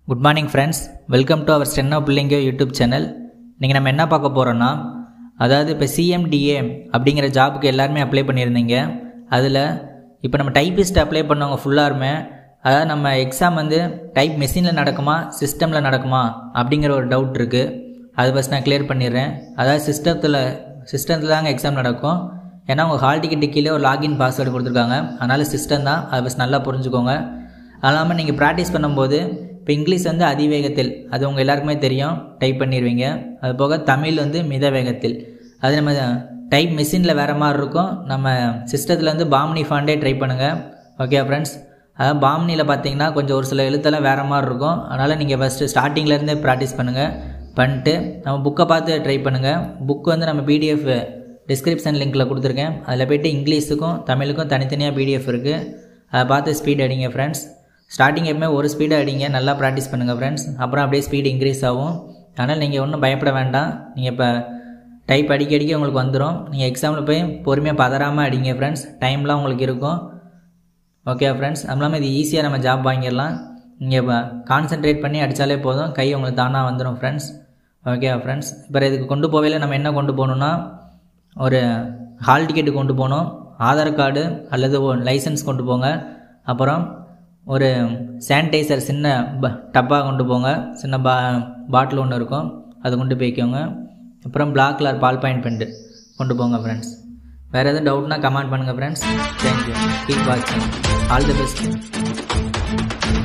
good morning friends welcome to our steno பிள்ளைங்க YouTube channel நீங்கள் நம்ம என்ன பார்க்க போகிறோன்னா அதாவது இப்போ சிஎம்டிஏ அப்படிங்கிற ஜாபுக்கு எல்லாருமே அப்ளை பண்ணியிருந்தீங்க அதில் இப்போ நம்ம டைப்பிஸ்ட் அப்ளை பண்ணவங்க ஃபுல்லாருமே அதாவது நம்ம எக்ஸாம் வந்து டைப் மெஷினில் நடக்குமா சிஸ்டமில் நடக்குமா அப்படிங்கிற ஒரு டவுட் இருக்குது அதை ஃபஸ்ட் நான் கிளியர் பண்ணிடுறேன் அதாவது சிஸ்டத்தில் சிஸ்டத்தில் தாங்க எக்ஸாம் நடக்கும் ஏன்னா உங்கள் ஹால் டிக்கெட்டு கீழே ஒரு லாகின் பாஸ்வேர்டு கொடுத்துருக்காங்க அதனால் சிஸ்டம் தான் அதை ஃபஸ்ட் நல்லா புரிஞ்சுக்கோங்க அது இல்லாமல் நீங்கள் ப்ராக்டிஸ் பண்ணும்போது இப்போ இங்கிலீஷ் வந்து அதிவேகத்தில் அது உங்கள் எல்லாருக்குமே தெரியும் டைப் பண்ணிடுவீங்க அது போக தமிழ் வந்து மித வேகத்தில் அது நம்ம டைப் மிஷினில் வேறு மாதிரி இருக்கும் நம்ம சிஸ்டத்தில் வந்து பாம்னி ஃபாண்டே ட்ரை பண்ணுங்கள் ஓகே ஃப்ரெண்ட்ஸ் அதாவது பாம்னியில் பார்த்தீங்கன்னா கொஞ்சம் ஒரு சில எழுத்தெல்லாம் வேறு மாதிரி இருக்கும் அதனால் நீங்கள் ஃபஸ்ட்டு ஸ்டார்டிங்லேருந்தே ப்ராக்டிஸ் பண்ணுங்கள் பண்ணிட்டு நம்ம புக்கை பார்த்து ட்ரை பண்ணுங்கள் புக் வந்து நம்ம பிடிஎஃப் டிஸ்கிரிப்ஷன் லிங்க்கில் கொடுத்துருக்கேன் அதில் போய்ட்டு இங்கிலீஷுக்கும் தமிழுக்கும் தனித்தனியாக பிடிஎஃப் இருக்குது அதை பார்த்து ஸ்பீட் அடிங்க ஃப்ரெண்ட்ஸ் ஸ்டார்டிங் எப்பவுமே ஒரு ஸ்பீடு அடிங்க நல்லா ப்ராக்டிஸ் பண்ணுங்கள் ஃப்ரெண்ட்ஸ் அப்புறம் அப்படியே ஸ்பீடு இன்க்ரீஸ் ஆகும் அதனால் நீங்கள் ஒன்றும் பயப்பட வேண்டாம் நீங்கள் இப்போ டைப் அடிக்க அடிக்க உங்களுக்கு வந்துடும் நீங்கள் எக்ஸாமில் போய் பொறுமையாக பதறாமல் அடிங்க ஃப்ரெண்ட்ஸ் டைம்லாம் உங்களுக்கு இருக்கும் ஓகே ஃப்ரெண்ட்ஸ் அது இல்லாமல் இது ஈஸியாக நம்ம ஜாப் வாங்கிடலாம் நீங்கள் இப்போ கான்சென்ட்ரேட் பண்ணி அடித்தாலே போதும் கை உங்களுக்கு தானாக வந்துடும் ஃப்ரெண்ட்ஸ் ஓகே ஃப்ரெண்ட்ஸ் இப்போ இதுக்கு கொண்டு போவையில் நம்ம என்ன கொண்டு போகணுன்னா ஒரு ஹால் டிக்கெட்டு கொண்டு போகணும் ஆதார் கார்டு அல்லது ஒரு லைசன்ஸ் கொண்டு போங்க அப்புறம் ஒரு சானிடைசர் சின்ன ப டப்பா கொண்டு போங்க சின்ன பா பாட்டில் ஒன்று இருக்கும் அது கொண்டு போய்க்கோங்க அப்புறம் black colour ball point pen கொண்டு போங்க ஃப்ரெண்ட்ஸ் வேறு எதுவும் டவுட்னா கமெண்ட் பண்ணுங்கள் ஃப்ரெண்ட்ஸ் தேங்க்யூ கீப் வாட்சிங் ஆல் தி பெஸ்ட்